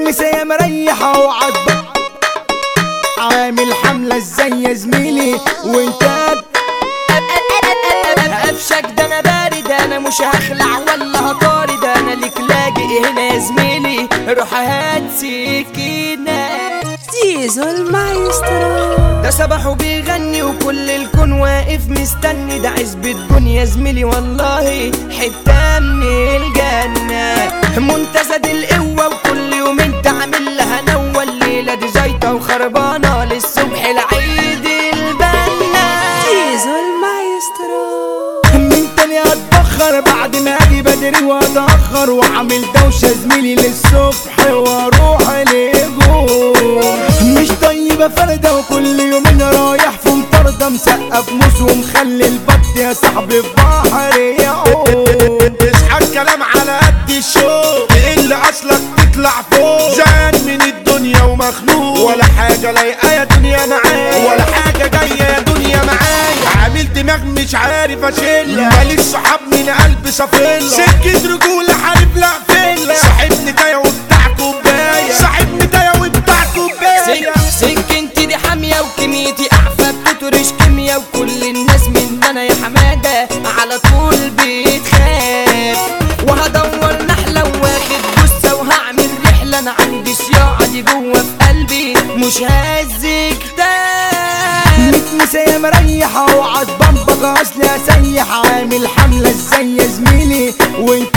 متمسية مريحة وعضبة عامل حملة ازاي يا زميلي وانت قفشك ده انا بارد انا مش هخلع ولا هطارد انا ليك لاجئ هنا يا زميلي روح هات سكينه زيزو المايسترو ده صباح وبيغني وكل الكون واقف مستني ده عزبة الدنيا زميلي والله حتة من الجنة منتزه القوة وكل يوم انت عامل لها نوة الليلة دي زيطة وخربانة للصبح العيد البنا زيزو المايسترو من تاني اتبخر بعد ما اجي بدري واتاخر وعامل دوشه زميلي للصبح واروح لجوم مش طيبه فرده وكل يومين رايح في مطرده مسقف موس ومخلي البط يا صاحبي في بحر يعوم اصحى الكلام على قد الشوق تقل اصلك تطلع فوق زهقان من الدنيا ومخنوق ولا حاجه لايقه يا دنيا معايا ولا حاجه جايه يا دنيا معايا عامل دماغ مش عارف اشيلها ماليش صحاب من قلب صافيلا سكه رجوله حارب لا فيلا صاحبني تايه وبتاع كوبايه صاحبني تايه وبتاع كوبايه سك سكنتي دي حامية وكميتي أعفى بتطرش كيميا وكل الناس من أنا يا حمادة على طول بتخاف وهدور نحلة واخد جثة وهعمل رحلة أنا عندي صياعة دي جوه في قلبي مش هزك تاني متمسية مريحة وعضبمبك اصلي اسيح عامل حملة ازاي يا زميلي وانت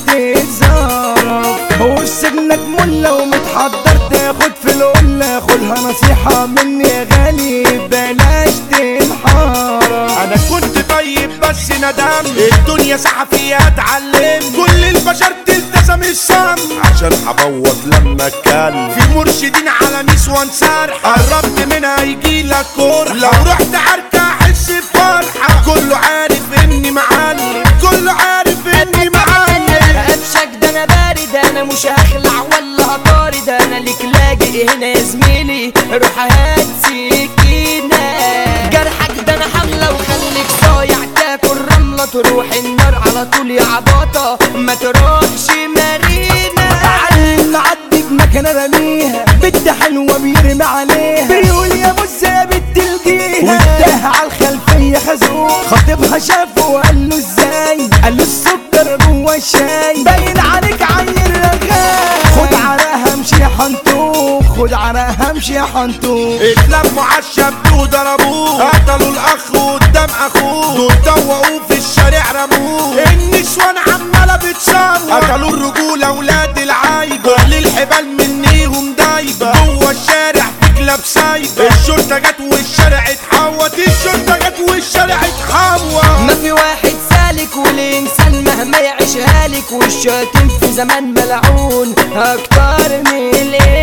بتتصرف وسجنك ملة ومتحضر تاخد في القلة خدها نصيحة مني يا غالي بلاش تنحرف انا كنت طيب بس ندم الدنيا سحفية اتعلم كل البشر تلتزم الصم عشان هبوظ لما اتكلم في مرشدين على نسوان سرح قربت منها يجيلك كره لو رحت عركة احس بفرحة كله عارف اني معلم كله عارف اني معلم قفشك ده انا بارد انا مش هخلع ولا هطارد انا ليك لاجئ هنا يا زميلي روح هات سكينة جرحك ده انا حملة وخليك صايع تاكل رملة تروح النار على طول يا عباطة ما تروحش مارينا علم معدي بمكنة رميها بنت حلوة بيرمي عليها بيقول يا بص يا بنت الجيها وانتهى على الخلفية خازوق خطيبها شافه وقال له ازاي قال له السكر جوه الشاي باين عليك عيل رغاي خد عراها امشي يا حنطوق خد عراها امشي يا حنطوق اتلموا عالشاب وضربوه قتلوا الاخ قدام اخوه دول دوقوه في الشارع رموه النسوان عماله بتصور قتلوا الرجوله ولاد العايبه كل الحبال منيهم دايبه جوه الشارع في كلاب سايبه الشرطه جت والشارع اتحوط الشرطه جت والشارع اتحوط ما في واحد سالك والإنسان مهما يعيشها لك والشاتم في زمان ملعون أكتر من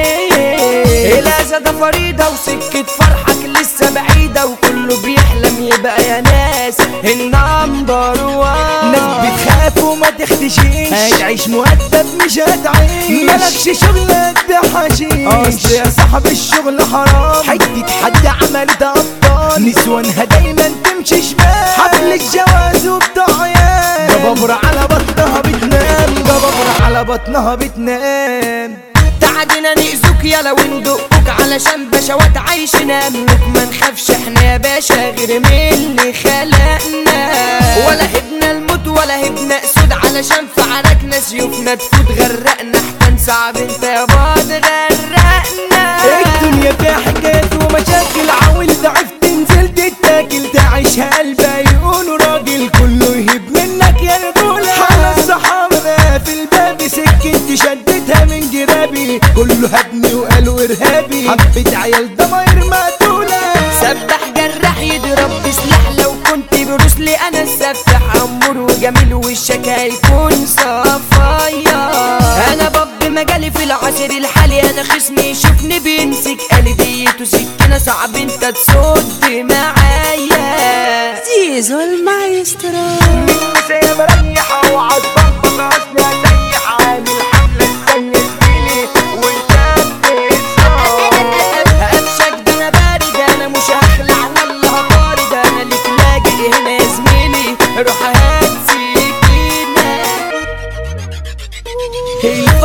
الإيه الأذى ده فريضة وسكة فرحك لسه بعيدة وكله بيحلم يبقى يا ناس النمبر وان ناس بتخاف وما تختشيش هتعيش مؤدب مش هتعيش مالكش شغل قد حشيش اصل يا صاحب الشغل حرام حتة حد عملت ابطال نسوانها دايما تمشي شمال حبل الجواز وبتوع عيال جبابرة على بطنها بتنام جبابرة على بطنها بتنام تعالينا نأذوك يلا وندقوك علشان بشوات عايش نامك ما نخافش احنا يا باشا غير من اللي خلقنا ولا هبنا الموت ولا هبنا اسود علشان في عركنا سيوفنا تفوت غرقنا احسن صعب انت يا بعض غرقنا الدنيا فيها حكايات ومشاكل عاول ضعف تنزل تتاكل تعيشها قلبها يقولوا راجل كله يهب منك يا رجولة على الصحابة بقى في الباب سكت شدتها من جرابي كله هبني وقالوا ارهابي حبة عيال ضماير مقتولة سبح جرح يضرب بسلاح لو كنت بروسلي انا السفاح امور وجميل وشك هيكون صفايا انا باب مجالي في العصر الحالي انا خصمي يشوفني بيمسك قلبيته سكينه صعب انت تصد معايا زيزو المايسترو سيا مريحة وعالبطة اصلي هسيح عامل حملة زي زميلي وانت بتصاب قفشك ده انا بارد انا مش هخلع ولا هطارد انا ليك لاجئ هنا يا زميلي روح هات سكينه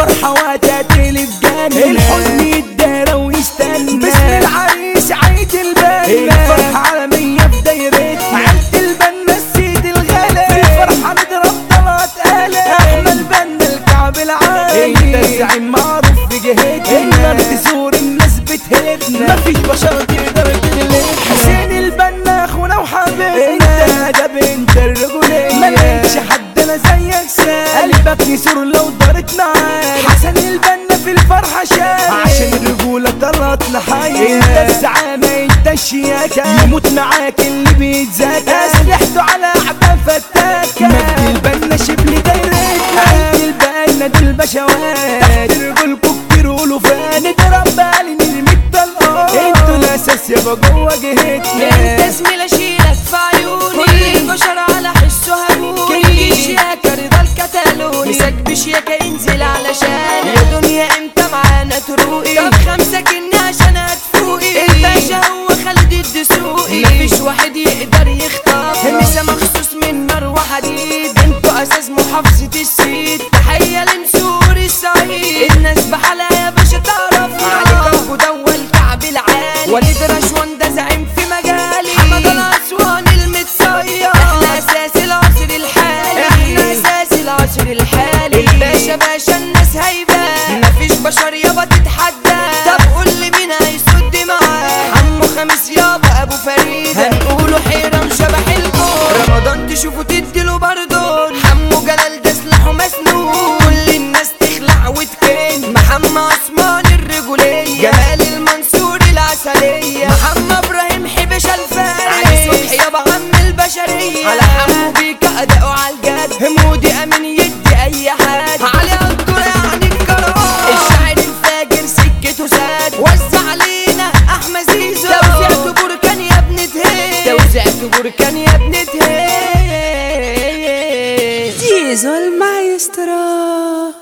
الفرحة وهتقتلب جنة الحزن يتدارى ويستنى باسم العريس عيد البنا الفرحة عالمية في دايرتنا عيد البنا السيد الغالي في الفرحة نضرب طلعت قلق احمد بنا الكعب العالي انت الزعيم معروف في جهتنا النار تزور الناس بتهدنا مفيش بشر تقدر تغلبنا حسين البنا اخونا وحبيبنا انت ده بنت الرجولية ما لقيتش حد انا زيك سال قلبك يسور لو دارت معاك حسن البنا في الفرحة شاب عشان الرجولة طلعتنا حية انت الزعامة انت الشياكة يموت معاك اللي بيتذاكى اسلحته على اعباب فتاكة مجد البنا شبل دايرتنا عيد البنا دول بشوات تحت رجولكوا كتير ولوفات نضرب بالي نرمي الطلقات انتوا الاساس يابا جوا جهتنا انت زميل اشيلك في عيوني كل البشر على حسه هبوني كنجيش يا رضا الكتالوني مسك بشياكة ينزل علشان يا دنيا امتى معانا تروقي طب خمسة كني عشان هتفوقي الباشا هو خالد الدسوقي مفيش واحد يقدر يخطف مسا مخصوص من نار وحديد انتوا اساس محافظة السيد تحية لنسور الصعيد الناس بحالها يا باشا تعرفنا عليك ابو دوا الكعب العالي وليد رشوان ده زعيم في مجالي حمد الاسوان المتصير احنا اساس العصر الحالي احنا اساس العصر الحالي الباشا باشا الناس هيبان مفيش بشر يابا تتحدى طب قول لي مين هيسد معاه حمو خميس يابا ابو فريد هنقوله حيرم شبح الكون رمضان تشوفه تديله بردون حمو جلال ده سلاحه مسنون كل الناس تخلع وتكن محمد عثمان الرجولية جمال المنصور العسلية محمد ابراهيم حبش الفارس علي صبحي يابا عم البشرية على حمو بيك اداؤه على الجد مودي امين يدي اي حد علي قدر يعني الكرار الشاعر الفاجر سكته ساد وزع علينا احمد زيزو توزيعته بركان يا ابن تهيل توزيعته بركان يا ابن تهيل Diesel Maestro.